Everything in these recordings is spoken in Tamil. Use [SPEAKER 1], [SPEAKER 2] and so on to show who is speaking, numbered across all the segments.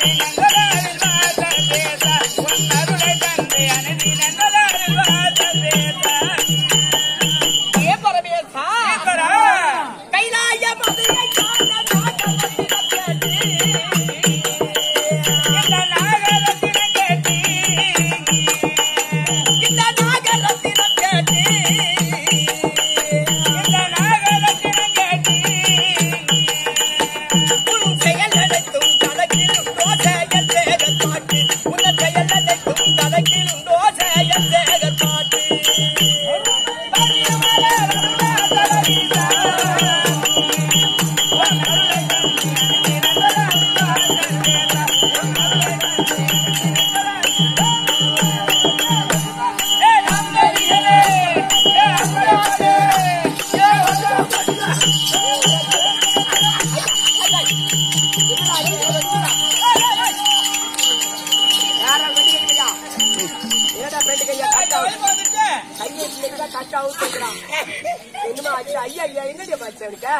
[SPEAKER 1] ஏ பரமேசா கைலாய மதுரை காண நாகரத்தினம் கேட்டு. இந்த நாகரத்தினம் கேட்டு. உன் செயல் அனைத்தும் கணக்கிலுண்டோ செயல் வேகத்தாட்டு. உன் செயல் அனைத்தும் கணக்கிலுண்டோ செயல் வேகத்தாட்டு. யாரா வெட்டி கையா? என்னடா வெட்டி கையா? கட்டா அவுத்து. கையை இல்லைங்க, கட்டா அவுத்துக்கிறான். என்னம்மா ஆச்சு? ஐயா, ஐயா, என்னடி மச்சான் உனக்கு?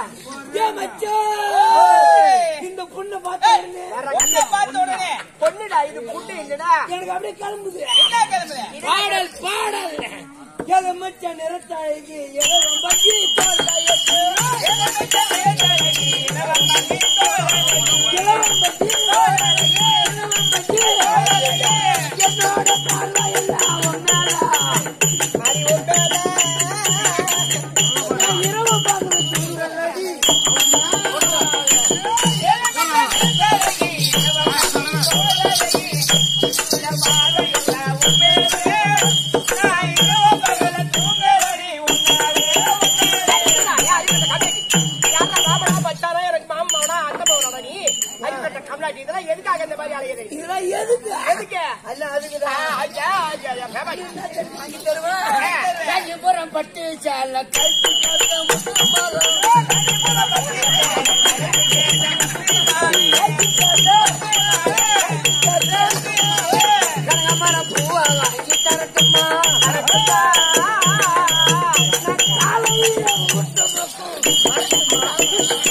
[SPEAKER 2] இந்த பொண்ணை பார்த்தா
[SPEAKER 1] யாரா பொண்ணுடா இது பொண்ணு இல்லடா
[SPEAKER 2] எனக்கு அப்படியே கிளம்புது பாடல் பாடல் எதை மச்சான் நிறத்தாழகி எதை பத்தி தோல்லையத்து இளவம் பத்தி இளவம் பத்தி என்னோட பார்வை எல்லாம் ஒன்னாலா நான் இரவு பார்க்கிற தூங்கலடி
[SPEAKER 1] எதுக்காக இந்த மாதிரி அலையுது
[SPEAKER 2] இதெல்லாம் எதுக்கு
[SPEAKER 1] எதுக்கு
[SPEAKER 2] அல்ல அதுக்குதான்
[SPEAKER 1] ஐயா ஐயா ஐயா பேபாடி
[SPEAKER 2] காஞ்சிபுரம் பட்டு சேல கல்வி போட்ட முத்துமரம் கனகமரம் பூவை வாங்கி தரட்டுமா தரட்டுமா காலையில முட்டு பக்கம்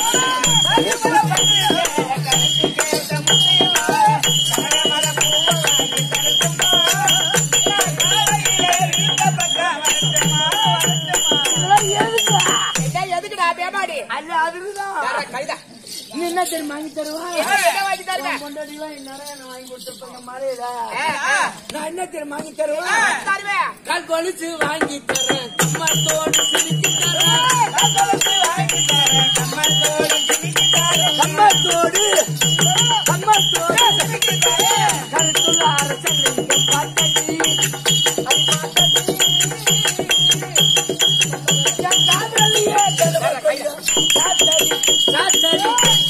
[SPEAKER 1] எதுக்குடா பேபாடி
[SPEAKER 2] அல்ல அதுக்குதான்
[SPEAKER 1] யாரா கைதா
[SPEAKER 2] நீ என்ன தெரியுமா வாங்கி தருவான்
[SPEAKER 1] என்ன வாங்கி தருவேன்
[SPEAKER 2] பொண்டாட்டிலாம் நிறைய நான் வாங்கி கொடுத்துருப்பாங்க மலையில
[SPEAKER 1] ஆ, ஆ.
[SPEAKER 2] நான் என்ன தெரியுமா வாங்கி தருவேன்
[SPEAKER 1] தருவேன்
[SPEAKER 2] கால் கொலுசு வாங்கி தரேன் கம்மத்தோடு சிரிக்கி தரேன் கம்மத்தோடு கம்மத்தோடு கருத்துள்ள அரசன் இங்க பார்த்தடி அது பார்த்தடி என் காதலியே கருவத்தையா. சாத்தடி சாத்தடி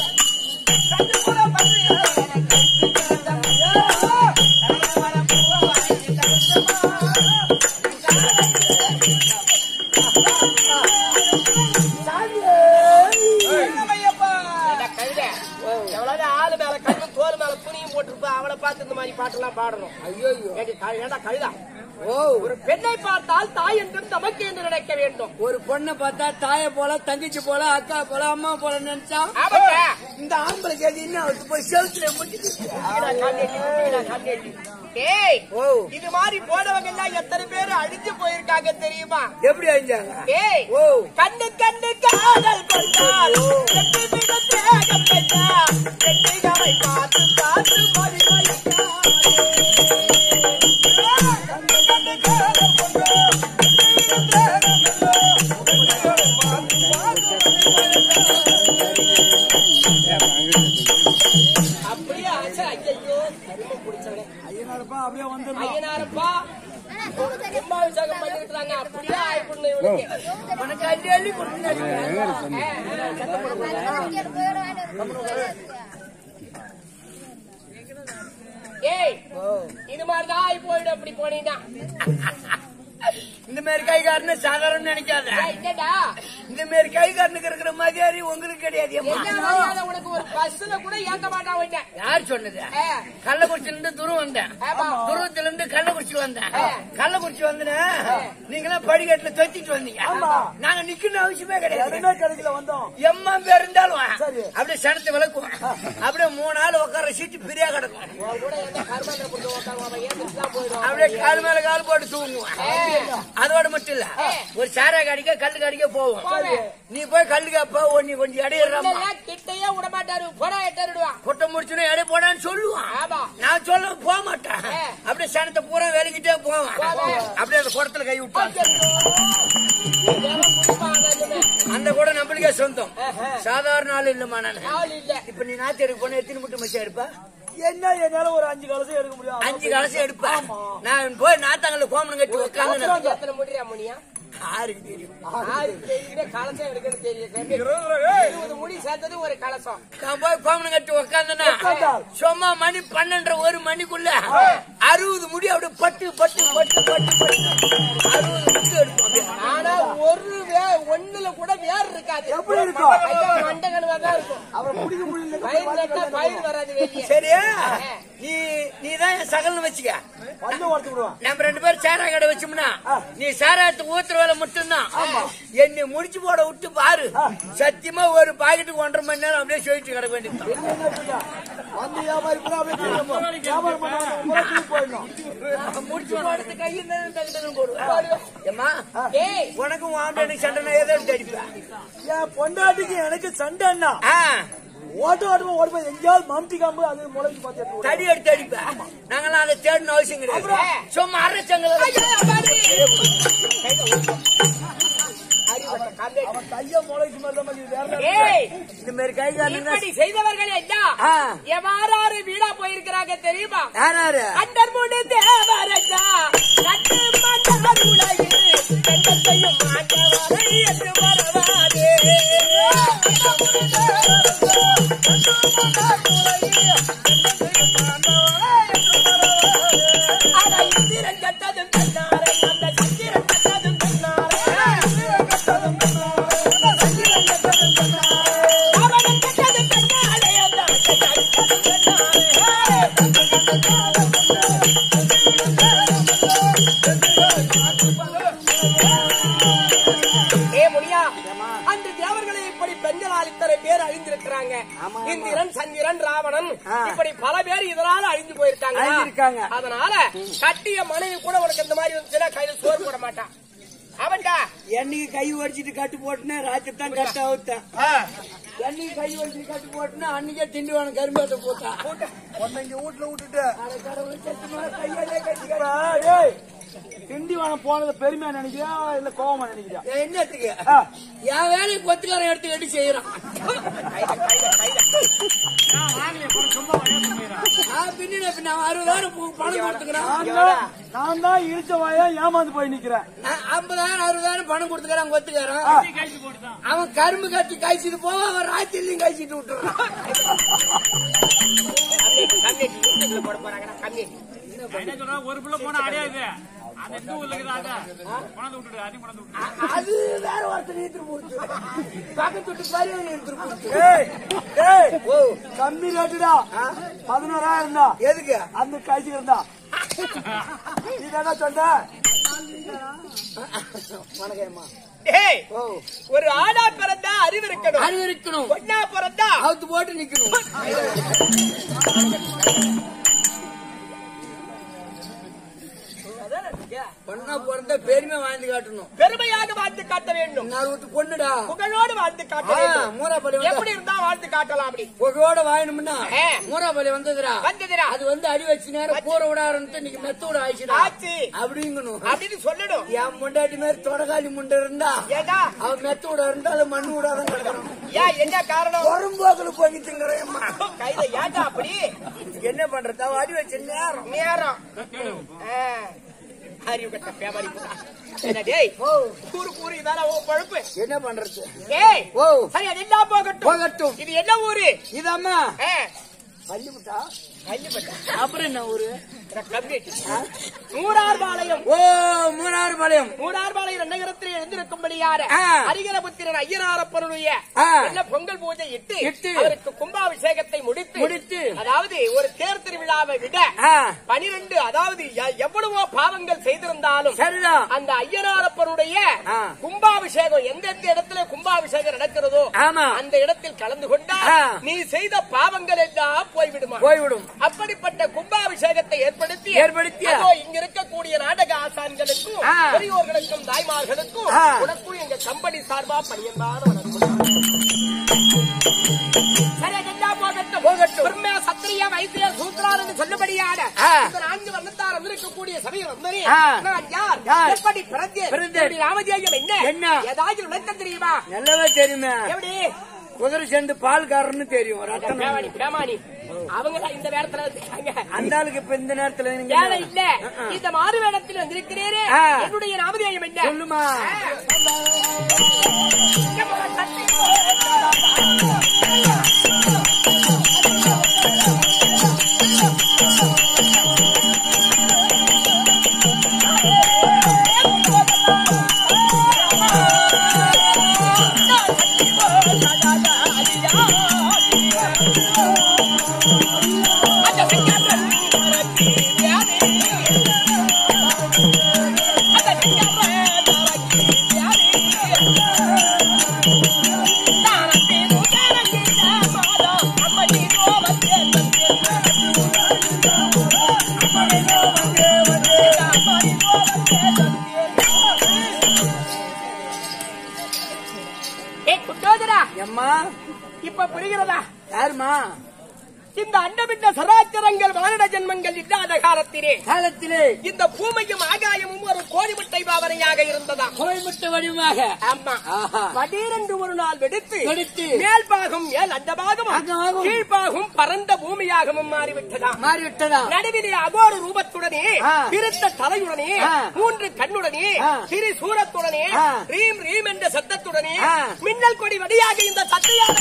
[SPEAKER 1] ஏண்டா கழுதை, எவ்வளவு ஆளு மேல கண்ணு தோல் மேல துணியும் போட்டிருப்பா அவளை பார்த்து இந்த மாதிரி பாட்டெல்லாம் பாடணும்
[SPEAKER 2] ஐயோ
[SPEAKER 1] ஏண்டி, க- ஏண்டா கழுதா
[SPEAKER 2] ஓ
[SPEAKER 1] ஒரு பெண்ணை பார்த்தால் தாய் என்றும் தமக்கு என்று நினைக்க வேண்டும்
[SPEAKER 2] ஒரு பொண்ணை பார்த்தா தாய போல தங்கச்சி போல அக்கா போல அம்மா போல நினைச்சா
[SPEAKER 1] ஆமாங்க
[SPEAKER 2] இந்த ஆம்பளை கேட்டு என்ன அவருக்கு போய் செவுத்துல முடிச்சு
[SPEAKER 1] தூக்கிடா, காட்டேட்டி, தூக்கிடா, காட்டேட்டி. டேய்,
[SPEAKER 2] ஓ
[SPEAKER 1] இது மாதிரி போனவங்க எல்லாம் எத்தனை பேர் அழிஞ்சு போயிருக்காங்க தெரியுமா
[SPEAKER 2] எப்படி அழிஞ்சாங்க
[SPEAKER 1] டேய்,
[SPEAKER 2] ஓ
[SPEAKER 1] கண்ணு கண்ணு காதல் கொண்டால் எட்டு மிக தேகம் பெற்றா பெண்ணிகளை பார்த்து பார்த்து மதிமதிக்காதே. கண்ணு கண்ணு காதல் கொண்டால் எட்டு மிக தேகம் பெற்றா அப்படியே ஆசை ஐயோ கரும பிடிச்சவனே
[SPEAKER 2] ஐயனாரப்பா அப்படியே வந்துடும்
[SPEAKER 1] ஐயனாரப்பா கும்பாபிஷேகம் பண்ணிருக்காங்க அப்படியே ஆயிப்படணும் இவனுக்கு
[SPEAKER 2] உனக்கு அள்ளி அள்ளி கொடுத்து
[SPEAKER 1] ஏய் இது மாதிரிதான் ஆகி போயிடும் அப்படி போனீங்கன்னா
[SPEAKER 2] இந்த மாதிரி கைகாரன்னு சாதாரண நினைக்காத
[SPEAKER 1] ஏய், என்னடா
[SPEAKER 2] இந்த
[SPEAKER 3] இந்த மாதிரி கை காரனுக்கு இருக்கிற மரியாதை உங்களுக்கு கிடையாது ஏம்மா?
[SPEAKER 1] என்ன மரியாதை உனக்கு ஒரு பஸ்ல கூட ஏத்த மாட்டான் உன்னை.
[SPEAKER 3] யார் சொன்னது
[SPEAKER 1] ஆ,
[SPEAKER 3] கள்ளக்குறிச்சில இருந்து துருவம் வந்தேன்
[SPEAKER 1] ஆமா.
[SPEAKER 3] துருவத்துல இருந்து கள்ளக்குறிச்சி வந்தேன் கள்ளக்குறிச்சி வந்து நீங்களாம் படிக்கட்டுல தொத்திட்டு வந்தீங்க நாங்க நிக்கணும் அவசியமே கிடையாது
[SPEAKER 4] எதுவுமே கிடைக்கல வந்தோம்
[SPEAKER 3] எம்மா பேர் இருந்தாலும்
[SPEAKER 4] சரி.
[SPEAKER 3] அப்படியே சடத்தை விளக்குவோம் அப்படியே மூணு நாள் உட்கார சீட்டு பிரியா கிடக்கும்
[SPEAKER 1] உன் கூட எந்த கருமாந்திரம் கொடுத்து உட்காருவான், அவன் ஏந்திரிச்சு தான் போயிடுவான்.
[SPEAKER 3] அப்படியே கால் மேல கால் போட்டு தூங்குவோம் அதோட மட்டும் இல்ல ஒரு சாரா கடிக்க கல்லு கடிக்க போவோம்
[SPEAKER 1] போவேன்.
[SPEAKER 3] நீ போய் கல்லு காப்ப நீ கொஞ்சம் இடையிறாமா
[SPEAKER 1] இல்லைன்னா கிட்டயே விட மாட்டாரு போடா எட்டருடுவான்
[SPEAKER 3] கொட்டை முடிச்சுனா எடை போடான்னு சொல்லுவான்
[SPEAKER 1] ஆமா.
[SPEAKER 3] நான் சொல்ல போக மாட்டேன்
[SPEAKER 1] ஆ.
[SPEAKER 3] அப்படியே சனத்தை பூரா வேலைக்கிட்டே போவேன்
[SPEAKER 1] போவேன்.
[SPEAKER 3] அப்படியே அந்த குடத்துல கை விட்டான்
[SPEAKER 1] இதெல்லாம் முடிப்பாங்க இனிமே.
[SPEAKER 3] அந்த கூட நம்மளுக்கே சொந்தம் சாதாரண ஆள் இல்லம்மா நான்
[SPEAKER 1] ஆள் இல்ல
[SPEAKER 3] இப்ப நீ நாத்தேருக்கு போன எத்தனை முட்டை மச்சா இருப்பா
[SPEAKER 4] என்ன என்னால ஒரு அஞ்சு கலசம் எடுக்க முடியும்
[SPEAKER 3] அஞ்சு கலசம் எடுப்பேன் நான் போய் நாத்தாங்கல்ல கோமனம் கட்டி உட்காந்து
[SPEAKER 1] எத்தனை முடியா முனியா
[SPEAKER 3] யாருக்கு தெரியும்
[SPEAKER 1] ஆறு தெரியுது கலசம் இருக்குன்னு தெரியுது இருபது முடி சேர்த்தது ஒரு கலசம்
[SPEAKER 3] நான் போய் கோமனம் கட்டி உட்காந்தனா சும்மா மணி பன்னெண்டரை ஒரு மணிக்குள்ள அறுபது முடி அப்படியே பட்டு பட்டு பட்டு பட்டு பட்டு அறுபது முடி எடுப்போம் அப்படியே.
[SPEAKER 1] ஆனா ஒரு வே ஒண்ணுல கூட வேர் இருக்காது
[SPEAKER 4] எப்படி இருக்கும்?
[SPEAKER 1] ஐயா, மண்டகனுவா தான் இருக்கும்
[SPEAKER 4] அவரை பிடிக்க முடியல
[SPEAKER 1] பயிர் நட்டா பயிர் வராது வெளியே
[SPEAKER 3] சரியா நீ நீ தான் என் சகல்னு வச்சுக்க
[SPEAKER 4] வந்து வளர்த்து விடுவான்
[SPEAKER 3] நம்ம ரெண்டு பேரும் சேரா கடை வச்சோம்னா நீ சேராத்து ஊத்துற வேலை மட்டும்தான் என்னை முடிச்சு போட விட்டு பாரு சத்தியமா ஒரு பாக்கெட்டுக்கு ஒன்றரை மணி நேரம் அப்படியே சொல்லிட்டு கிடக்க வேண்டியது
[SPEAKER 4] என்ன பண்ணா? வந்து வியாபாரி கூட அப்படியே திரும்ப போ. வியாபாரம் பண்ண போயிடணும்
[SPEAKER 3] முடிச்சு போடுறது கையில் தகுந்தது போடுவேன் ஏம்மா
[SPEAKER 1] ஏய்
[SPEAKER 3] உனக்கும் ஆம்பளைக்கு சண்டை நான் ஏதோ எடுத்து அடிப்பேன்
[SPEAKER 4] என் பொண்டாட்டிக்கு எனக்கு சண்டைன்னா
[SPEAKER 3] ஆ,
[SPEAKER 4] ஓட்ட ஓட்டமா ஓடி போய் எங்கேயாவது மம்டி காம்பு அது முளைச்சு பார்த்து எடுத்து விடுவேன்.
[SPEAKER 3] தடி எடுத்து அடிப்பேன் நாங்களாம் அதை தேடணும் அவசியம் கிடையாது சும்மா அரைச்சங்கள
[SPEAKER 1] அறிவட்ட காம்பேட்.
[SPEAKER 4] அவன் கைய முளைச்சு மாதிரி தான் மாதிரி வேற
[SPEAKER 1] ஏய்
[SPEAKER 3] இந்த மாதிரி கை காரணம்
[SPEAKER 1] இப்படி செய்தவர்கள் எல்லாம்
[SPEAKER 3] ஆ.
[SPEAKER 1] எவ்வாறு வீடா போயிருக்கிறாங்க தெரியுமா
[SPEAKER 3] யாராரு
[SPEAKER 1] அண்டர் முடி தேவரஜா கட்டு மாட்டார் உலகில் கண்டத்தையும் மாட்டவரை என்று வரவாதே அட இந்திரன் கட்டதும் கண்ணாரை அந்த சந்திரன் கட்டதும் கண்ணாரை அவன் கட்டதும் கண்ணாரை அந்த கட்டதும் கண்ணாரை ஏ முனியா அந்த தேவர்களை இப்படி பெண்களால் இத்தனை பேர் அழிந்திருக்கிறாங்க இந்திரன் சந்திரன் ராவணன் இப்படி பல பேர் இதனால அழிஞ்சு போயிருக்காங்க
[SPEAKER 3] அழிஞ்சிருக்காங்க.
[SPEAKER 1] அதனால கட்டிய மனைவி கூட உனக்கு இந்த மாதிரி வந்துச்சுன்னா கையில சோறு போட மாட்டான் அவன்டா
[SPEAKER 3] என்னைக்கு கை ஒடிச்சிட்டு கட்டு போட்டுனா ராத்திரி தான் கட்ட அவுத்தேன் என்னைக்கு கை ஒடிச்சிட்டு கட்டு போட்டுனா அன்னைக்கே திண்டுவான கரும்பாட்ட போட்டான்
[SPEAKER 4] உன்னை இங்க வீட்டுல விட்டுட்டு
[SPEAKER 3] அட கடவுளே, சத்தியமா கையாலே கட்டி
[SPEAKER 4] இப்ப, ஏய், திண்டிவனம் போனது பெருமையா நினைக்கிறியா இல்ல கோவமா நினைக்கிறியா
[SPEAKER 3] என்னத்துக்கு
[SPEAKER 4] ஆ,
[SPEAKER 3] என் வேலையை கொத்துக்காரன் எடுத்து கட்டி செய்யறான் பின்ன பின்ன அவன் அறுபதாயிரம் பு- பணம்
[SPEAKER 4] நான்
[SPEAKER 3] கொடுத்துக்கிறான்
[SPEAKER 4] தான் நான் தான் இழிச்ச வாயா ஏமாந்து போய் நிக்கிறேன்
[SPEAKER 3] நான் ஐம்பதாயிரம் அறுபதாயிரம் பணம் கொடுத்துக்கிறான் கொத்துக்காரன் அவன் கரும்பு கட்டி காய்ச்சிட்டு போவான் அவன் ராத்திரிலையும் காய்ச்சிட்டு விட்டுறான்
[SPEAKER 1] போட போறாங்கன்னா கம்மி
[SPEAKER 5] என்ன சொல்றா ஒரு புள்ள போனா அடையாது அந்த எந்த ஊர்ல இருக்குது அதான் கொண்டாந்து விட்டுடு அதையும் கொண்டாந்து விட்டுடு
[SPEAKER 3] அது வேற ஒருத்தர் எடுத்துட்டு போச்சு பக்கத்து வீட்டு பாரு எடுத்துட்டு போச்சு
[SPEAKER 4] ஏய், ஏய், கம்மி ரேட்டுடா பதினோராயிரம் தான்
[SPEAKER 3] எதுக்கு
[SPEAKER 4] அந்த காய்ச்சி இருந்தா நீ என்ன சொன்ன
[SPEAKER 3] வணக்கம்மா
[SPEAKER 1] ஏய் ஒரு ஆடா பிறந்தா அறிவு இருக்கணும்
[SPEAKER 3] அறிவு இருக்கணும்
[SPEAKER 1] பொண்ணா பிறந்தா
[SPEAKER 3] அவுத்து போட்டு நிக்கணும் பொண்ணா பிறந்த பெருமை வாழ்ந்து காட்டணும்
[SPEAKER 1] பெருமையாக வாழ்ந்து காட்ட வேண்டும்
[SPEAKER 3] நான் விட்டு பொண்ணுடா
[SPEAKER 1] புகழோடு வாழ்ந்து காட்ட
[SPEAKER 3] ஆ,
[SPEAKER 1] வேண்டும்
[SPEAKER 3] மூராப்பள்ளி வந்து
[SPEAKER 1] எப்படி இருந்தா வாழ்ந்து காட்டலாம் அப்படி
[SPEAKER 3] புகையோட வாயணும்னா
[SPEAKER 1] ஆ.
[SPEAKER 3] மூராப்பள்ளி வந்ததுடா
[SPEAKER 1] வந்ததுடா.
[SPEAKER 3] அது வந்து அடி வச்சு நேரம் கூற விட ஆரம்பிச்சு இன்னைக்கு மெத்த விட ஆயிடுச்சுடா
[SPEAKER 1] ஆச்சு
[SPEAKER 3] அப்படிங்கணும்
[SPEAKER 1] அப்படின்னு சொல்லணும்
[SPEAKER 3] என் முண்டாட்டி மாதிரி தொடகாலி முண்டை இருந்தா
[SPEAKER 1] ஏடா
[SPEAKER 3] அவன் மெத்த விட இருந்தாலும் மண்ணு விடாதான் கிடக்கணும்
[SPEAKER 1] ஏன் என்ன காரணம்
[SPEAKER 3] புறம்போக்கில் போய் திங்கிறேம்மா
[SPEAKER 1] கையில ஏண்டா அப்படி
[SPEAKER 3] என்ன பண்றது அவன் அடி வச்ச நேரம்
[SPEAKER 1] நேரம் ஆ. அறிவு கட்ட பேமரி என்ன டேய் கூறு கூறு இதான உன் பழுப்பு
[SPEAKER 3] என்ன பண்றது
[SPEAKER 1] ஏய்
[SPEAKER 3] ஓ
[SPEAKER 1] சரி அதெல்லாம் போகட்டும்
[SPEAKER 3] போகட்டும்
[SPEAKER 1] இது என்ன ஊரு
[SPEAKER 3] இதம்மா
[SPEAKER 1] ஆ, பள்ளிப்பட்டா
[SPEAKER 3] கள்ளிப்பட்டா அப்புறம் என்ன ஊரு கம்யூனிட்டி
[SPEAKER 1] நூறார்பாளையம்
[SPEAKER 3] ஓ மூணாறு பாளையம்
[SPEAKER 1] மூணார்பாளையம் நகரத்தில் எழுந்திருக்கும்படியான
[SPEAKER 3] ஆ.
[SPEAKER 1] அரிகரபுத்திரன் ஐயனாரப்பனுடைய
[SPEAKER 3] ஆ.
[SPEAKER 1] என்ன பொங்கல் பூஜை இட்டு
[SPEAKER 3] இட்டு.
[SPEAKER 1] அவருக்கு கும்பாபிஷேகத்தை முடித்து
[SPEAKER 3] முடித்து.
[SPEAKER 1] அதாவது ஒரு தேர் திருவிழாவை விட
[SPEAKER 3] ஆ.
[SPEAKER 1] பனிரெண்டு அதாவது எ- எவ்வளவோ பாவங்கள் செய்திருந்தாலும்
[SPEAKER 3] சரிதான்
[SPEAKER 1] அந்த ஐயனாரப்பனுடைய
[SPEAKER 3] ஆ.
[SPEAKER 1] கும்பாபிஷேகம் எந்தெந்த இடத்துல கும்பாபிஷேகம் நடக்கிறதோ
[SPEAKER 3] ஆமா.
[SPEAKER 1] அந்த இடத்தில் கலந்து கொண்டால்
[SPEAKER 3] ஆ.
[SPEAKER 1] நீ செய்த பாவங்கள் எல்லாம் போய்விடுமா
[SPEAKER 3] போய்விடும்
[SPEAKER 1] அப்படிப்பட்ட கும்பாபிஷேகத்தை ஏற்படுத்தி
[SPEAKER 3] ஏற்படுத்திய.
[SPEAKER 1] அதோ இங்க இருக்கக்கூடிய நாடக ஆசான்களுக்கும்
[SPEAKER 3] ஆ.
[SPEAKER 1] பெரியோர்களுக்கும் தாய்மார்களுக்கும்
[SPEAKER 3] ஆ.
[SPEAKER 1] உனக்கும் எங்க கம்பெனி சார்பா பணியன்பான வணக்கம் சரி, அதெல்லாம் போகட்டும்.
[SPEAKER 3] போகட்டும்.
[SPEAKER 1] பிரம்மா, சத்திரிய வைத்திய சூத்ரார் என்று சொல்லும்படியான
[SPEAKER 3] ஆ.
[SPEAKER 1] இந்த நான்கு வர்ணத்தார் வந்திருக்கக்கூடிய சபையில் வந்தனே
[SPEAKER 3] ஆ.
[SPEAKER 1] நான் யார்
[SPEAKER 3] யார்?
[SPEAKER 1] எப்படி பிறந்தேன்
[SPEAKER 3] பிறந்தேன்.
[SPEAKER 1] என்னுடைய ராமஜெயம் என்ன
[SPEAKER 3] என்ன?
[SPEAKER 1] ஏதாச்சும் உனக்கு தெரியுமா
[SPEAKER 3] நல்லாவே தெரியுமே
[SPEAKER 1] எப்படி
[SPEAKER 3] குதிரை சேர்ந்து பால்காரன்னு தெரியும் ரத்தனம்
[SPEAKER 1] பேமானி பேமானி அவங்க இந்த நேரத்துல வந்திருக்காங்க
[SPEAKER 3] அந்த ஆளுக்கு இப்ப இந்த நேரத்துல நீங்க
[SPEAKER 1] வேலை இல்ல இந்த மாறு வேடத்தில் வந்திருக்கிறேரே
[SPEAKER 3] ஆ.
[SPEAKER 1] என்னுடைய நாமதேயம் என்ன
[SPEAKER 3] சொல்லுமா
[SPEAKER 1] ஏ குட்டோதரா
[SPEAKER 3] எம்மா
[SPEAKER 1] இப்ப புரிகிறதா
[SPEAKER 3] யாருமா
[SPEAKER 1] இந்த அண்டமிட்ட சராச்சரங்கள் மானிட ஜென்மங்கள் இல்லாத காலத்திலே
[SPEAKER 3] காலத்திலே
[SPEAKER 1] இந்த பூமியும் ஆகாயமும் ஒரு கோழி முட்டை பாவனையாக இருந்ததா
[SPEAKER 3] கோயம்புட்டு வடிவமாக
[SPEAKER 1] ஆமா
[SPEAKER 3] ஆஹா.
[SPEAKER 1] படீரென்று ஒரு நாள் வெடித்து
[SPEAKER 3] வெடித்து.
[SPEAKER 1] மேல் பாகம் மேல் அண்டபாகமும்
[SPEAKER 3] அண்டபாகம்.
[SPEAKER 1] கீழ்பாகம் பரந்த பூமியாகவும் மாறிவிட்டதா
[SPEAKER 3] மாறிவிட்டதா
[SPEAKER 1] நடுவிலே அகோர ரூபத்துடனே
[SPEAKER 3] ஆ.
[SPEAKER 1] பிரித்த தலையுடனே
[SPEAKER 3] ஆ.
[SPEAKER 1] மூன்று கண்ணுடனே
[SPEAKER 3] ஆ.
[SPEAKER 1] திரி சூரத்துடனே
[SPEAKER 3] ஆ.
[SPEAKER 1] ரீம் ரீம் என்ற சத்தத்துடனே
[SPEAKER 3] ஆ.
[SPEAKER 1] மின்னல் கொடி வழியாக இந்த சத்தையாக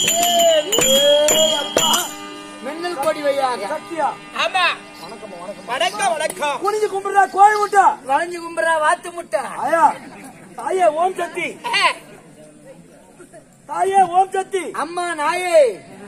[SPEAKER 3] மின்னல் கொடி வழியாக
[SPEAKER 4] சத்தியா
[SPEAKER 1] ஆமா வணக்கம் வணக்கம்
[SPEAKER 4] குனிஞ்சு கும்பிடுறா கோழி முட்டை
[SPEAKER 3] வளைஞ்சு கும்புறா வாத்து முட்டை
[SPEAKER 4] ஆயா தாயே ஓம் சக்தி
[SPEAKER 1] ஏ,
[SPEAKER 4] தாயே ஓம் சக்தி
[SPEAKER 3] அம்மா நாயே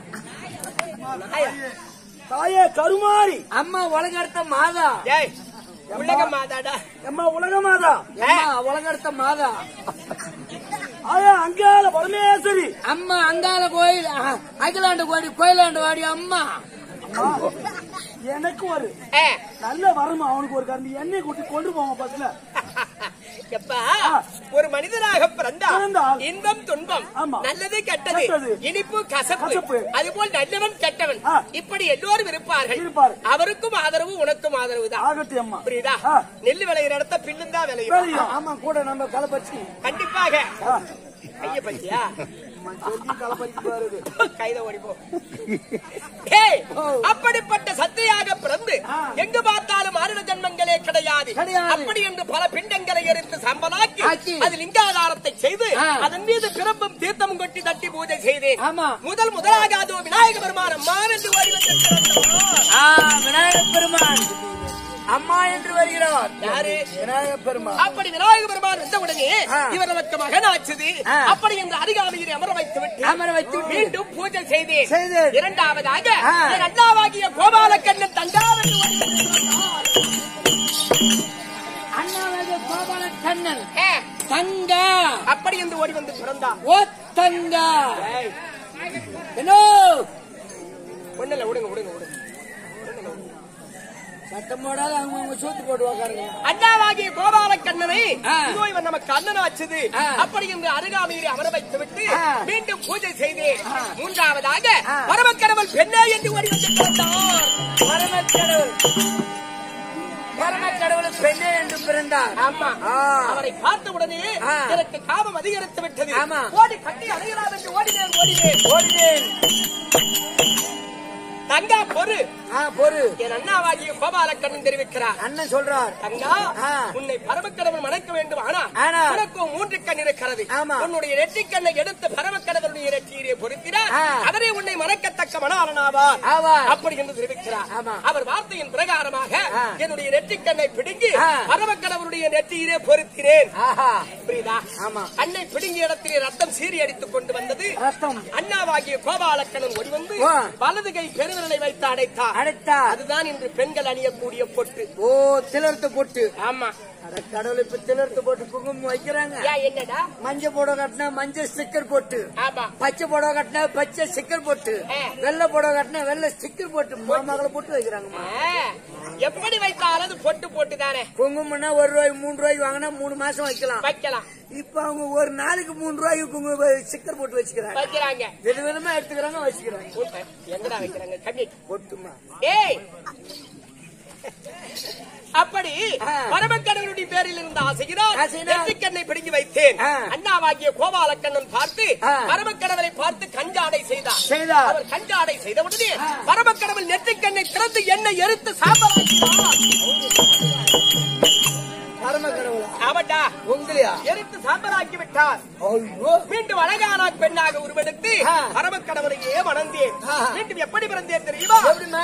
[SPEAKER 4] தாயே கருமாரி
[SPEAKER 3] அம்மா உலகர்த்த மாதா
[SPEAKER 1] ஏய் உலக மாதாடா
[SPEAKER 4] எம்மா உலகமாதா
[SPEAKER 3] அம்மா உலகர்த்த மாதா
[SPEAKER 4] ஆயா அங்கால பரமேஸ்வரி
[SPEAKER 3] அம்மா அங்கால கோயில் அஹ், அகிலாண்டு கோடி கோயிலாண்டு வாடி அம்மா
[SPEAKER 4] அம்மா, எனக்கு ஒரு
[SPEAKER 1] ஏ,
[SPEAKER 4] நல்ல வரமா அவனுக்கு ஒரு கரண்டி எண்ணெய் கூட்டி கொண்டு போவான் பஸ்ல
[SPEAKER 1] எப்பா
[SPEAKER 4] ஆ.
[SPEAKER 1] ஒரு மனிதனாக பிறந்தால்
[SPEAKER 4] பிறந்தால்
[SPEAKER 1] இன்பம் துன்பம்
[SPEAKER 4] ஆமா.
[SPEAKER 1] நல்லது கெட்டது
[SPEAKER 4] கெட்டது.
[SPEAKER 1] இனிப்பு கசப்பு
[SPEAKER 4] கசப்பு.
[SPEAKER 1] அதுபோல் நல்லவன் கெட்டவன்
[SPEAKER 4] ஆ.
[SPEAKER 1] இப்படி எல்லோரும் இருப்பார்கள்
[SPEAKER 4] இருப்பார்.
[SPEAKER 1] அவருக்கும் ஆதரவு உனக்கும் ஆதரவு தான்
[SPEAKER 4] ஆகட்டும் அம்மா
[SPEAKER 1] புரியுதா
[SPEAKER 4] ஆ.
[SPEAKER 1] நெல்லு விளையிற இடத்த பின்னும் தான் விளையும்
[SPEAKER 4] வேலையும்.
[SPEAKER 3] ஆமா கூட நம்ம கலப்பச்சு
[SPEAKER 1] கண்டிப்பாக
[SPEAKER 4] ஆ.
[SPEAKER 1] கைய பத்தியா
[SPEAKER 4] அம்மா, சொல்லி கலப்பறிச்சு பாருது
[SPEAKER 1] கைத ஓடிப்போ ஏய், அப்படிப்பட்ட சத்தையாக பிறந்து எங்கு பார்த்தாலும் மாநில ஜன்மங்களே கிடையாது
[SPEAKER 3] கிடையாது.
[SPEAKER 1] அப்படி என்று பல பிண்டங்களை எரித்து சம்பளாக்கி
[SPEAKER 3] ஆக்கி.
[SPEAKER 1] அது லிங்காதாரத்தை செய்து
[SPEAKER 3] ஆ.
[SPEAKER 1] அதன் மீது பிறப்பும் தீர்த்தமும் கொட்டி தட்டி பூஜை செய்தேன்
[SPEAKER 3] ஆமா
[SPEAKER 1] முதல் முதலாக அதோ விநாயக பெருமான் அம்மா என்று ஓடி வந்திருக்கிறார்
[SPEAKER 3] ஆ விநாயக பெருமான் அம்மா என்று வருகிறார்
[SPEAKER 1] யாரு
[SPEAKER 3] விநாயக பெருமான்
[SPEAKER 1] அப்படி விநாயக பெருமான் வந்தவுடனே
[SPEAKER 3] ஆ.
[SPEAKER 1] இவர் நமக்கு மகனாச்சுது
[SPEAKER 3] ஆ.
[SPEAKER 1] அப்படி என்று அதிகாலையில் அமர வைத்து விட்டு
[SPEAKER 3] அமர வைத்து விட்டு.
[SPEAKER 1] மீண்டும் பூஜை செய்தேன்
[SPEAKER 3] செய்தேன்.
[SPEAKER 1] இரண்டாவதாக
[SPEAKER 3] ஆ.
[SPEAKER 1] என் அண்ணாவாகிய கோபாலக்கண்ணன் தந்தார் என்று ஓடி வந்திருக்கிறார்.
[SPEAKER 3] அண்ணாவாக கோபால கண்ணன்
[SPEAKER 1] ஏ,
[SPEAKER 3] தங்க
[SPEAKER 1] அப்படி என்று ஓடி வந்து பிறந்தார்
[SPEAKER 3] ஓ தங்க
[SPEAKER 1] ஏய்,
[SPEAKER 3] என்ன
[SPEAKER 1] ஒண்ணும் இல்ல விடுங்க விடுங்க விடுங்க
[SPEAKER 3] சத்தம் போடாத அவங்க அவங்க சூத்து போட்டு உக்காருங்க
[SPEAKER 1] அண்ணாவாகிய கோபாலக்கண்ணனை
[SPEAKER 3] ஆ.
[SPEAKER 1] இதோ இவன் நமக்கு அண்ணனாச்சுது
[SPEAKER 3] ஆ.
[SPEAKER 1] அப்படி என்று அருகாமையில் அமர வைத்து விட்டு
[SPEAKER 3] ஆ.
[SPEAKER 1] மீண்டும் பூஜை செய்தேன்
[SPEAKER 3] ஆ.
[SPEAKER 1] மூன்றாவதாக
[SPEAKER 3] ஆ.
[SPEAKER 1] பரமக்கடவுள் பெண்ணே என்று ஓடி வந்து பிறந்தார்
[SPEAKER 3] பரமக்கடவுள் பரமக்கடவுள் பெண்ணே என்று பிறந்தார்
[SPEAKER 1] ஆமா
[SPEAKER 3] ஆ.
[SPEAKER 1] அவரை பார்த்த உடனே
[SPEAKER 3] ஆ.
[SPEAKER 1] எனக்கு காமம் அதிகரித்து விட்டது
[SPEAKER 3] ஆமா.
[SPEAKER 1] ஓடி கட்டி அடையலாம் என்று ஓடினேன் ஓடினேன்
[SPEAKER 3] ஓடினேன்
[SPEAKER 1] தங்கா பொறு
[SPEAKER 3] ஆ பொறு
[SPEAKER 1] என் அண்ணாவாகிய கோபாலக்கண்ணன் தெரிவிக்கிறார்
[SPEAKER 3] அண்ணன் சொல்றார்
[SPEAKER 1] தங்கா
[SPEAKER 3] ஆ.
[SPEAKER 1] உன்னை பரமக்கடவுள் மணக்க வேண்டும் ஆனா
[SPEAKER 3] ஆனா.
[SPEAKER 1] உனக்கும் மூன்று கண் இருக்கிறது
[SPEAKER 3] ஆமா.
[SPEAKER 1] உன்னுடைய நெற்றிக்கண்ணை எடுத்து பரமக்கடவுளுடைய நெற்றியிலே பொருத்தினார்
[SPEAKER 3] ஆ.
[SPEAKER 1] அவரே உன்னை மணக்கத்தக்க மணாளனாவார்
[SPEAKER 3] ஆவார்.
[SPEAKER 1] அப்படி என்று தெரிவிக்கிறார்
[SPEAKER 3] ஆமா.
[SPEAKER 1] அவர் வார்த்தையின் பிரகாரமாக
[SPEAKER 3] ஆ.
[SPEAKER 1] என்னுடைய நெற்றிக்கண்ணை பிடுங்கி
[SPEAKER 3] ஆ.
[SPEAKER 1] பரமக்கடவுளுடைய நெற்றியிலே பொருத்தினேன்
[SPEAKER 3] ஆஹா
[SPEAKER 1] புரியுதா
[SPEAKER 3] ஆமா.
[SPEAKER 1] அன்னை பிடுங்கிய இடத்திலே ரத்தம் சீறி அடித்துக் கொண்டு வந்தது
[SPEAKER 3] ரத்தம்
[SPEAKER 1] அண்ணாவாகிய கோபாலக்கண்ணன் ஓடி வந்து
[SPEAKER 3] ஆ.
[SPEAKER 1] வலது கை பெருவிரலை வைத்து அடைத்தார்
[SPEAKER 3] அடைத்தார்
[SPEAKER 1] அதுதான் இன்று பெண்கள் அணியக்கூடிய பொட்டு
[SPEAKER 3] ஓ திலர்த்து போட்டு
[SPEAKER 1] ஆமா
[SPEAKER 3] அட கடவுள் இப்ப திலர்த்து போட்டு குங்குமம் வைக்கிறாங்க
[SPEAKER 1] ஏன் என்னடா
[SPEAKER 3] மஞ்சள் புடவை கட்டினா மஞ்சள் ஸ்டிக்கர் போட்டு
[SPEAKER 1] ஆமா
[SPEAKER 3] பச்சை புடவை கட்டினா பச்சை ஸ்டிக்கர் போட்டு
[SPEAKER 1] ஆ.
[SPEAKER 3] வெள்ளை புடவை கட்டினா வெள்ளை ஸ்டிக்கர் போட்டு மாமகளை போட்டு வைக்கிறாங்கம்மா
[SPEAKER 1] ஆ, எப்படி வைத்தாலும் அது பொட்டு போட்டு தானே
[SPEAKER 3] குங்குமம்னா ஒரு ரூபாய் மூணு ரூபாய்க்கு வாங்கினா மூணு மாசம் வைக்கலாம்
[SPEAKER 1] வைக்கலாம்
[SPEAKER 3] இப்ப அவங்க ஒரு நாளைக்கு மூணு ரூபாய்க்கு குங்குமம் ஸ்டிக்கர் போட்டு வச்சுக்கிறாங்க
[SPEAKER 1] வைக்கிறாங்க
[SPEAKER 3] வித விதமா எடுத்துக்கிறாங்க வச்சுக்கிறாங்க
[SPEAKER 1] உண்மை. எங்கடா வைக்கிறாங்க கம்மி
[SPEAKER 3] போட்டுமா
[SPEAKER 1] ஏய் அப்படி
[SPEAKER 3] ஆ.
[SPEAKER 1] பரமக்கடவுளுடைய பேரில் இருந்த ஆசையினால்
[SPEAKER 3] ஆசையினால்
[SPEAKER 1] நெற்றிக்கண்ணை பிடுங்கி வைத்தேன்
[SPEAKER 3] ஆ.
[SPEAKER 1] அண்ணாவாகிய கோபாலக்கண்ணன் பார்த்து
[SPEAKER 3] ஆ.
[SPEAKER 1] பரமக்கடவுளை பார்த்து கஞ்சாடை செய்தார்
[SPEAKER 3] செய்தார்.
[SPEAKER 1] அவர் கஞ்சாடை செய்த உடனே பரமக்கடவுள் நெற்றிக்கண்ணை திறந்து என்னை எரித்து சாம்பலாக்கினார்
[SPEAKER 3] பரம கடவுளா
[SPEAKER 1] ஆமாண்டா
[SPEAKER 3] உங்களையா
[SPEAKER 1] எரித்து சாம்பலாக்கி விட்டார்
[SPEAKER 3] ஐயோ
[SPEAKER 1] மீண்டும் அழகான பெண்ணாக உருவெடுத்து
[SPEAKER 3] ஆ.
[SPEAKER 1] பரமக்கடவுளையே வணந்தேன்
[SPEAKER 3] ஆ.
[SPEAKER 1] மீண்டும் எப்படி பிறந்தேன் தெரியுமா
[SPEAKER 3] எப்படிமா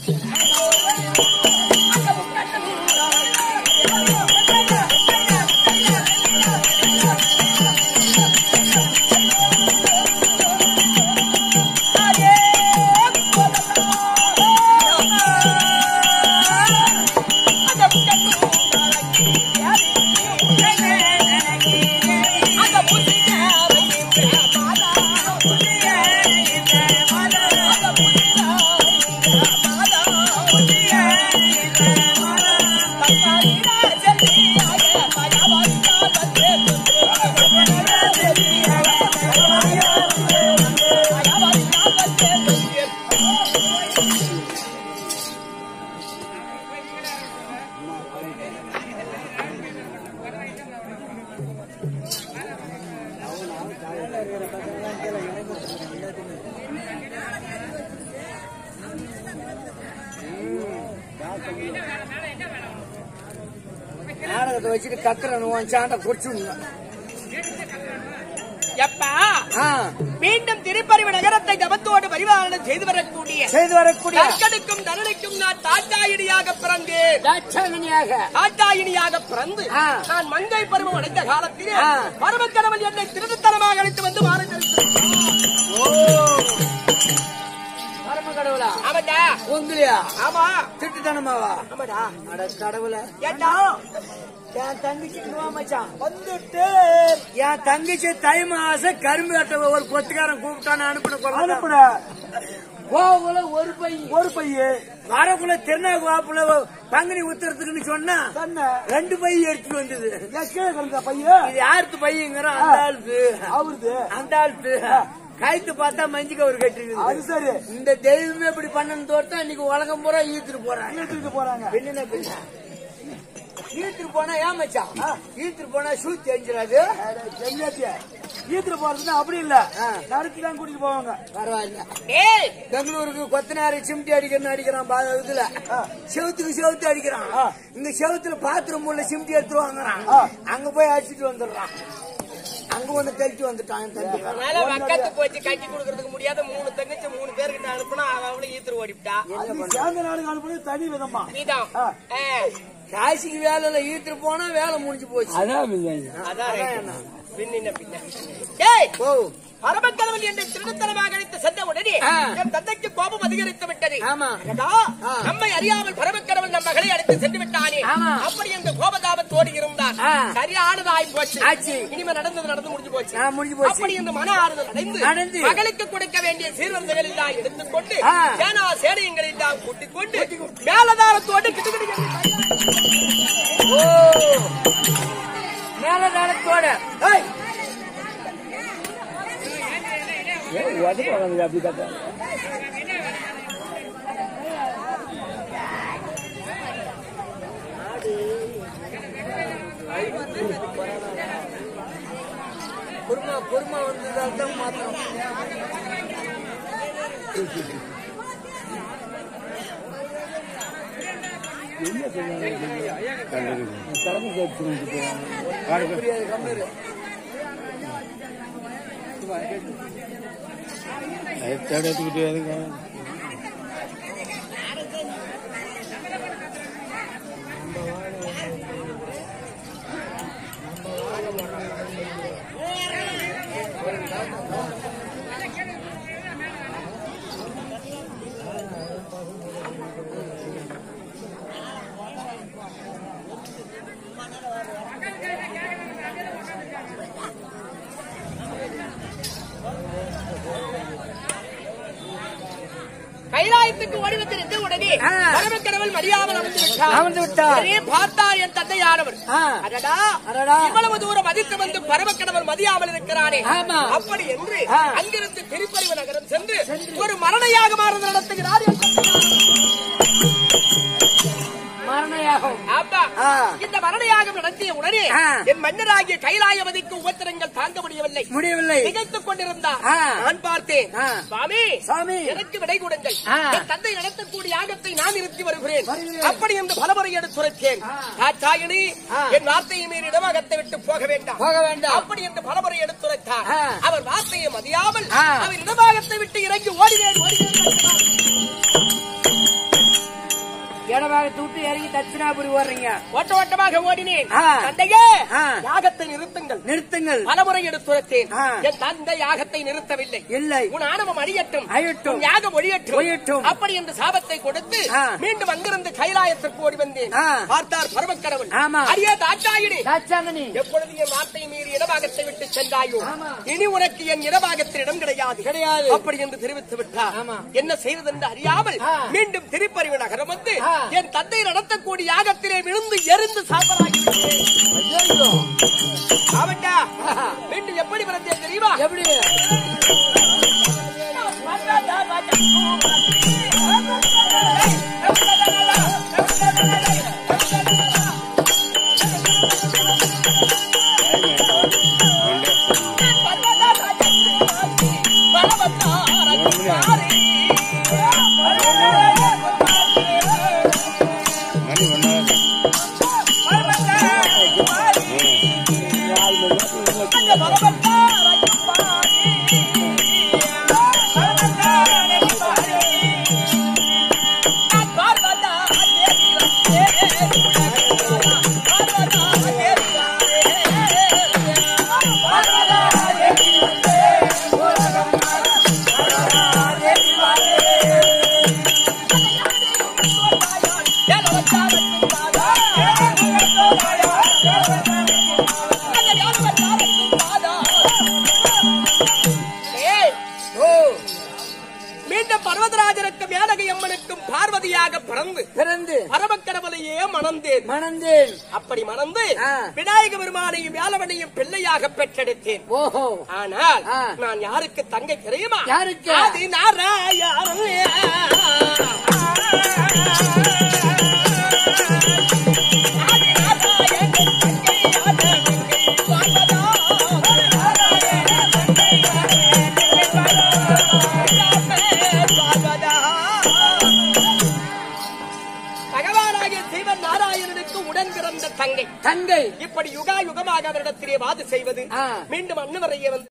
[SPEAKER 3] நாடகத்தை வச்சுட்டு கக்குறனு உன் சாண்டை குடிச்சுடணும்
[SPEAKER 1] எப்பா
[SPEAKER 3] ஆ
[SPEAKER 1] மீண்டும் திருப்பறிவு நகரத்தை கவத்தோடு பரிபாலனம் செய்து வரக்கூடிய
[SPEAKER 3] செய்து வரக்கூடிய
[SPEAKER 1] கற்கடுக்கும் தருணைக்கும் நான் தாத்தாயினியாக பிறந்தேன்
[SPEAKER 3] தாட்சாயணியாக
[SPEAKER 1] தாத்தாயினியாக பிறந்து
[SPEAKER 3] ஆ.
[SPEAKER 1] நான் மங்கை பருவம் அடைந்த காலத்திலே
[SPEAKER 3] ஆ.
[SPEAKER 1] பருவக்கடவுள் என்னை திருட்டுத்தனமாக அழைத்து வந்து மாறுதல்
[SPEAKER 3] ஓ பரம கடவுளா
[SPEAKER 1] ஆமாடா
[SPEAKER 3] உங்களையா
[SPEAKER 1] ஆமா
[SPEAKER 3] திட்டுத்தனமாவா
[SPEAKER 1] ஆமாடா
[SPEAKER 3] அட கடவுள
[SPEAKER 1] ஏண்டா
[SPEAKER 3] என் தங்கச்சி வா மச்சான் வந்துட்டு என் தங்கச்சி தை மாசம் கரும்பு கட்ட ஒரு கொத்துக்காரன் கூப்பிட்டான்னு அனுப்பின
[SPEAKER 4] அனுப்புன
[SPEAKER 3] கோகுல ஒரு பை
[SPEAKER 4] ஒரு பைய
[SPEAKER 3] வரக்குள்ள திருநாகுவாப்புல பங்குனி உத்தரத்துக்குன்னு சொன்னா
[SPEAKER 4] தன்ன
[SPEAKER 3] ரெண்டு பை எடுத்துட்டு வந்தது
[SPEAKER 4] ஏன் கீழே கிடந்த பைய
[SPEAKER 3] இது யாருக்கு பையங்கிறோம் அந்த ஆளுக்கு
[SPEAKER 4] அவருது
[SPEAKER 3] அந்த ஆளுக்கு கைத்து பார்த்தா மஞ்சு கவர்
[SPEAKER 4] அது
[SPEAKER 3] கட்டிருக்கு
[SPEAKER 4] சரி
[SPEAKER 3] இந்த தெய்வமே இப்படி பண்ணனு தோர்த்தா இன்னைக்கு உலகம் பூரா ஈத்துட்டு போறாங்க
[SPEAKER 4] இழுத்துட்டு போறாங்க
[SPEAKER 3] பின்ன பின்ன ஈத்துட்டு போனா ஏன் மச்சான் ஈத்துட்டு போனா ஷூ தெரிஞ்சிடாது
[SPEAKER 4] ஜெமியாத்திய ஈத்துட்டு போறதுன்னா அப்படி இல்ல
[SPEAKER 3] ஆ.
[SPEAKER 4] நடத்தி தான் கூட்டிட்டு போவாங்க
[SPEAKER 3] பரவாயில்ல
[SPEAKER 1] ஏய்
[SPEAKER 3] பெங்களூருக்கு கொத்தனாரி சிம்டி அடிக்கிறன்னு அடிக்கிறான் பா- இதுல செவுத்துக்கு செவுத்து அடிக்கிறான் இங்க செவுத்துல பாத்ரூம் உள்ள சிம்டி எடுத்து வாங்குறான் அங்க போய் அடிச்சிட்டு வந்துடுறான் அங்க ஒண்ணு கழிச்சு வந்துட்டான் என் தம்பி
[SPEAKER 1] அதனால பக்கத்துக்கு வச்சு கட்டி கொடுக்கறதுக்கு முடியாத மூணு தங்கச்சி மூணு பேர்கிட்ட அனுப்புனா அவன் அவளை ஈத்துரு ஓடிவிட்டா
[SPEAKER 4] அது சேர்ந்த நாடுக்கு அனுப்புறது தனி விதமா
[SPEAKER 1] நீதான்
[SPEAKER 4] ஆ.
[SPEAKER 1] ஆ,
[SPEAKER 3] காசிக்கு வேலையில ஈத்துட்டு போனா வேலை முடிஞ்சு போச்சு
[SPEAKER 1] அதான்
[SPEAKER 3] அதான்
[SPEAKER 1] right.
[SPEAKER 3] என்ன.
[SPEAKER 1] பின்னின பின்ன ஏய்
[SPEAKER 3] ஓ
[SPEAKER 1] பரமக்கடவுள் என்னை திருடுத்தனமாக அழைத்து சென்ற உடனே
[SPEAKER 3] ஆ.
[SPEAKER 1] என் தந்தைக்கு கோபம் அதிகரித்து விட்டது
[SPEAKER 3] ஆமா.
[SPEAKER 1] அடடா,
[SPEAKER 3] ஆ.
[SPEAKER 1] நம்மை அறியாமல் பரமக்கடவுள் நம் மகளை அழைத்து சென்று விட்டானே
[SPEAKER 3] ஆமா.
[SPEAKER 1] அப்படி அந்த கோபதாபத்தோடு இருந்தார்
[SPEAKER 3] ஆ.
[SPEAKER 1] சரியானதாய் போச்சு
[SPEAKER 3] ஆச்சு.
[SPEAKER 1] இனிமே நடந்தது நடந்து முடிஞ்சு போச்சு
[SPEAKER 3] ஆ, முடிஞ்சு போச்சு.
[SPEAKER 1] அப்படி இந்த மன ஆறுதல் அடைந்து
[SPEAKER 3] அடைந்து.
[SPEAKER 1] மகளுக்கு கொடுக்க வேண்டிய சீர்வரிசைகள் எல்லாம் எடுத்துக்கொண்டு
[SPEAKER 3] ஆ.
[SPEAKER 1] சேனா சேனையங்கள் எல்லாம் கூட்டிக் கொண்டு மேலதாரத்தோடு கிட்டுக்கிட்டு
[SPEAKER 3] ஓ மேலதாரத்தோட ஏய் குருமா குருமா வந்ததால் தான் மாத்திரம் புரியாது கம்மிரு
[SPEAKER 1] கைலாயத்துக்கு ஓடி வந்திருந்த உடனே
[SPEAKER 3] ஆ.
[SPEAKER 1] பரமக்கடவுள் மரியாமல் அமர்ந்து விட்டார்
[SPEAKER 3] அமர்ந்து விட்டார்.
[SPEAKER 1] உடனே பார்த்தார் என் தந்தையானவர்
[SPEAKER 3] ஆ.
[SPEAKER 1] அடடா
[SPEAKER 3] அடடா.
[SPEAKER 1] இவ்வளவு தூரம் மதித்து வந்து பரமக்கடவுள் மதியாமல் இருக்கிறானே
[SPEAKER 3] ஆமா.
[SPEAKER 1] அப்படி என்று
[SPEAKER 3] ஆ.
[SPEAKER 1] அங்கிருந்து திருப்பறிவு நகரம் சென்று ஒரு மரணயாக மாறுதல் நடத்துகிறார் என் தந்தையார்.
[SPEAKER 3] மரணயாகம்
[SPEAKER 1] ஆமா.
[SPEAKER 3] ஆ.
[SPEAKER 1] இந்த மரணயாகம் நடத்திய உடனே
[SPEAKER 3] ஆ.
[SPEAKER 1] என் மன்னராகிய கைலாயவதிக்கு உபத்திரங்கள் தாங்க முடியவில்லை
[SPEAKER 3] முடியவில்லை
[SPEAKER 1] திகைத்துக் கொண்டிருந்தார்
[SPEAKER 3] ஆ.
[SPEAKER 1] நான் பார்த்தேன்
[SPEAKER 3] ஆ.
[SPEAKER 1] சுவாமி
[SPEAKER 3] சாமி
[SPEAKER 1] எனக்கு விடை கொடுங்கள்
[SPEAKER 3] ஆ.
[SPEAKER 1] என் தந்தை நடத்தக்கூடிய யாகத்தை நான் நிறுத்தி வருகிறேன்
[SPEAKER 3] வருகிறேன்.
[SPEAKER 1] அப்படி என்று பலமுறை எடுத்துரைத்தேன் தாத்தாயினி
[SPEAKER 3] ஆ.
[SPEAKER 1] என் வார்த்தையை மீறி இடமாகத்தை விட்டு போக வேண்டாம்
[SPEAKER 3] போக வேண்டாம்
[SPEAKER 1] அப்படி என்று பலமுறை எடுத்துரைத்தார்
[SPEAKER 3] ஆ.
[SPEAKER 1] அவர் வார்த்தையை மதியாமல்
[SPEAKER 3] ஆ.
[SPEAKER 1] அவர் இடமாகத்தை விட்டு இறங்கி ஓடினேன் ஓடினேன்
[SPEAKER 3] இடமாக தூட்டு இறங்கி தட்சிணாபுரி ஓடுறீங்க
[SPEAKER 1] ஓட்ட ஓட்டமாக ஓடினேன்
[SPEAKER 3] ஆ.
[SPEAKER 1] தந்தையே
[SPEAKER 3] ஆ.
[SPEAKER 1] யாகத்தை நிறுத்துங்கள்
[SPEAKER 3] நிறுத்துங்கள்
[SPEAKER 1] பலமுறை எடுத்துரைத்தேன்
[SPEAKER 3] ஆ.
[SPEAKER 1] என் தந்தை யாகத்தை நிறுத்தவில்லை
[SPEAKER 3] இல்லை
[SPEAKER 1] உன் ஆணவம் அழியட்டும்
[SPEAKER 3] அழியட்டும்.
[SPEAKER 1] உன் யாகம் ஒழியட்டும்
[SPEAKER 3] ஒழியட்டும்.
[SPEAKER 1] அப்படி என்று சாபத்தை கொடுத்து
[SPEAKER 3] ஆ.
[SPEAKER 1] மீண்டும் அங்கிருந்து கைலாயத்திற்கு ஓடி வந்தேன்
[SPEAKER 3] ஆ.
[SPEAKER 1] பார்த்தார் பரமக்கடவுள்
[SPEAKER 3] ஆமா.
[SPEAKER 1] அடியே தாச்சாயினி
[SPEAKER 3] தாச்சாங்கனி
[SPEAKER 1] எப்பொழுது என் வார்த்தையை மீறி இடபாகத்தை விட்டு சென்றாயோ
[SPEAKER 3] ஆமா.
[SPEAKER 1] இனி உனக்கு என் இடபாகத்தில் இடம் கிடையாது
[SPEAKER 3] கிடையாது.
[SPEAKER 1] அப்படி என்று தெரிவித்து விட்டார்
[SPEAKER 3] ஆமா.
[SPEAKER 1] என்ன செய்வது என்று அறியாமல்
[SPEAKER 3] ஆ.
[SPEAKER 1] மீண்டும் திருப்பறிவு நகரம் வந்து
[SPEAKER 3] ஆ.
[SPEAKER 1] என் தந்தை நடத்தக்கூடிய யாகத்திலே விழுந்து எரிந்து சாம்பலாகி விட்டேன். ஆவட்டா மீண்டும் எப்படி பிறந்தேன் தெரியுமா
[SPEAKER 3] எப்படி
[SPEAKER 1] ஏய்,
[SPEAKER 3] ஓ
[SPEAKER 1] மீண்டும் பர்வதராஜனுக்கும் மேனகை அம்மனுக்கும் பார்வதியாக பிறந்து
[SPEAKER 3] பிறந்து
[SPEAKER 1] பரமக்கடவுளையே மணந்தேன்
[SPEAKER 3] மணந்தேன்
[SPEAKER 1] அப்படி மணந்து
[SPEAKER 3] ஆ.
[SPEAKER 1] விநாயக பெருமானையும் வேலவனையும் பிள்ளையாக பெற்றெடுத்தேன்
[SPEAKER 3] ஓஹோ
[SPEAKER 1] ஆனால்
[SPEAKER 3] ஆ.
[SPEAKER 1] நான் யாருக்கு தங்கை தெரியுமா
[SPEAKER 3] யாருக்கு?
[SPEAKER 1] ஆதி நாராயணன். ஆதி நாராயணன் தங்கையாக வாழ்வதா? வாழ்வதா? பகவானாகிய சிவன் நாராயணனுக்கு உடன் பிறந்த தங்கை
[SPEAKER 3] தங்கை
[SPEAKER 1] இப்படி யுகா யுகமாக அவரிடத்திலே வாது செய்வது
[SPEAKER 3] ஆ.
[SPEAKER 1] மீண்டும் அன்னுவரையே வந்து